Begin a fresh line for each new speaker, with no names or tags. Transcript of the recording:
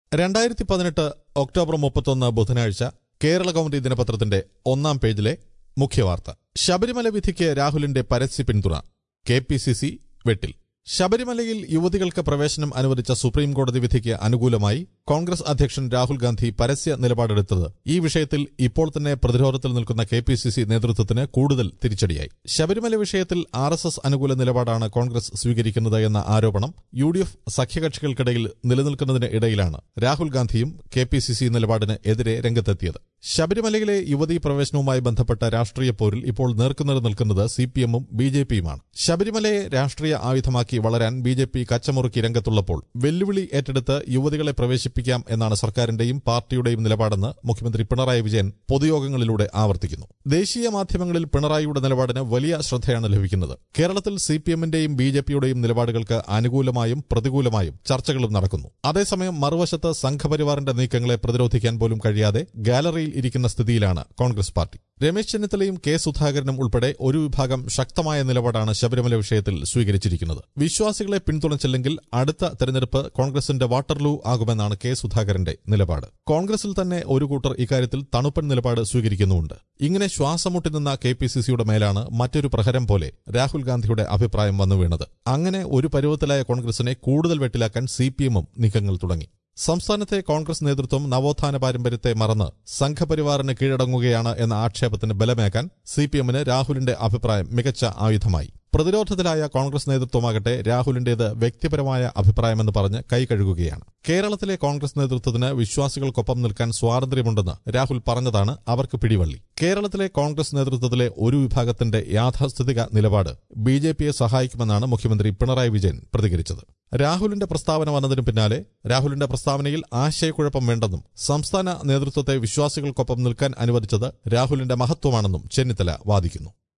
രണ്ടായിരത്തി പതിനെട്ട് ഒക്ടോബർ മുപ്പത്തൊന്ന് ബുധനാഴ്ച കേരള കൗമുദി ദിനപത്രത്തിന്റെ ഒന്നാം പേജിലെ മുഖ്യവാർത്ത ശബരിമല വിധിക്ക് രാഹുലിന്റെ പരസ്യ പിന്തുണ കെ പി സി സി വെട്ടിൽ ശബരിമലയിൽ യുവതികൾക്ക് പ്രവേശനം അനുവദിച്ച സുപ്രീം കോടതി വിധിക്ക് അനുകൂലമായി കോൺഗ്രസ് അധ്യക്ഷൻ രാഹുൽ ഗാന്ധി പരസ്യ നിലപാടെടുത്തത് ഈ വിഷയത്തിൽ ഇപ്പോൾ തന്നെ പ്രതിരോധത്തിൽ നിൽക്കുന്ന കെ പി സി സി നേതൃത്വത്തിന് കൂടുതൽ തിരിച്ചടിയായി ശബരിമല വിഷയത്തിൽ ആർ എസ് എസ് അനുകൂല നിലപാടാണ് കോൺഗ്രസ് സ്വീകരിക്കുന്നത് എന്ന ആരോപണം യു ഡി എഫ് സഖ്യകക്ഷികൾക്കിടയിൽ നിലനിൽക്കുന്നതിന് ഇടയിലാണ് രാഹുൽ ഗാന്ധിയും കെ പി സി സി നിലപാടിന് എതിരെ രംഗത്തെത്തിയത് ശബരിമലയിലെ യുവതീ പ്രവേശനവുമായി ബന്ധപ്പെട്ട രാഷ്ട്രീയ പോരിൽ ഇപ്പോൾ നേർക്കുനേർ നിൽക്കുന്നത് സി പി എമ്മും ബി ജെ പിയുമാണ് ശബരിമലയെ രാഷ്ട്രീയ ആയുധമാക്കി വളരാൻ ബി ജെ പി കച്ചമുറുക്കി രംഗത്തുള്ളപ്പോൾ വെല്ലുവിളി ഏറ്റെടുത്ത് യുവതികളെ പ്രവേശിപ്പിക്കാം എന്നാണ് സർക്കാരിന്റെയും പാർട്ടിയുടെയും നിലപാടെന്ന് മുഖ്യമന്ത്രി പിണറായി വിജയൻ പൊതുയോഗങ്ങളിലൂടെ ആവർത്തിക്കുന്നു ദേശീയ മാധ്യമങ്ങളിൽ പിണറായിയുടെ നിലപാടിന് വലിയ ശ്രദ്ധയാണ് ലഭിക്കുന്നത് കേരളത്തിൽ സി പി എമ്മിന്റെയും ബി ജെ പിയുടെയും നിലപാടുകൾക്ക് അനുകൂലമായും പ്രതികൂലമായും ചർച്ചകളും നടക്കുന്നു അതേസമയം മറുവശത്ത് സംഘപരിവാറിന്റെ നീക്കങ്ങളെ പ്രതിരോധിക്കാൻ പോലും കഴിയാതെ ഗാലറിയിൽ ഇരിക്കുന്ന സ്ഥിതിയിലാണ് കോൺഗ്രസ് പാർട്ടി രമേശ് ചെന്നിത്തലയും കെ സുധാകരനും ഉൾപ്പെടെ ഒരു വിഭാഗം ശക്തമായ നിലപാടാണ് ശബരിമല വിഷയത്തിൽ സ്വീകരിച്ചിരിക്കുന്നത് വിശ്വാസികളെ പിന്തുണച്ചില്ലെങ്കിൽ അടുത്ത തെരഞ്ഞെടുപ്പ് കോൺഗ്രസിന്റെ വാട്ടർലൂ ആകുമെന്നാണ് കെ സുധാകരന്റെ നിലപാട് കോൺഗ്രസിൽ തന്നെ ഒരു കൂട്ടർ ഇക്കാര്യത്തിൽ തണുപ്പൻ നിലപാട് സ്വീകരിക്കുന്നുമുണ്ട് ഇങ്ങനെ ശ്വാസമുട്ടി നിന്ന കെ പി സി സിയുടെ മേലാണ് മറ്റൊരു പ്രഹരം പോലെ രാഹുൽ ഗാന്ധിയുടെ അഭിപ്രായം വന്നു വീണത് അങ്ങനെ ഒരു പരുവത്തിലായ കോൺഗ്രസിനെ കൂടുതൽ വെട്ടിലാക്കാൻ സി പി എമ്മും നീക്കങ്ങൾ തുടങ്ങി സംസ്ഥാനത്തെ കോൺഗ്രസ് നേതൃത്വം നവോത്ഥാന പാരമ്പര്യത്തെ മറന്ന് സംഘപരിവാറിന് കീഴടങ്ങുകയാണ് എന്ന ആക്ഷേപത്തിന് ബലമേക്കാൻ സി പി എമ്മിന് രാഹുലിന്റെ അഭിപ്രായം മികച്ച ആയുധമായി പ്രതിരോധത്തിലായ കോൺഗ്രസ് നേതൃത്വമാകട്ടെ രാഹുലിന്റേത് വ്യക്തിപരമായ അഭിപ്രായമെന്ന് പറഞ്ഞ് കൈകഴുകുകയാണ് കേരളത്തിലെ കോൺഗ്രസ് നേതൃത്വത്തിന് വിശ്വാസികൾക്കൊപ്പം നിൽക്കാൻ സ്വാതന്ത്ര്യമുണ്ടെന്ന് രാഹുൽ പറഞ്ഞതാണ് അവർക്ക് പിടിവള്ളി കേരളത്തിലെ കോൺഗ്രസ് നേതൃത്വത്തിലെ ഒരു വിഭാഗത്തിന്റെ യാഥാസ്ഥിതിക നിലപാട് ബി ജെ പിയെ സഹായിക്കുമെന്നാണ് മുഖ്യമന്ത്രി പിണറായി വിജയൻ പ്രതികരിച്ചത് രാഹുലിന്റെ പ്രസ്താവന വന്നതിനു പിന്നാലെ രാഹുലിന്റെ പ്രസ്താവനയിൽ ആശയക്കുഴപ്പം വേണ്ടെന്നും സംസ്ഥാന നേതൃത്വത്തെ വിശ്വാസികൾക്കൊപ്പം നിൽക്കാൻ അനുവദിച്ചത് രാഹുലിന്റെ മഹത്വമാണെന്നും ചെന്നിത്തല വാദിക്കുന്നു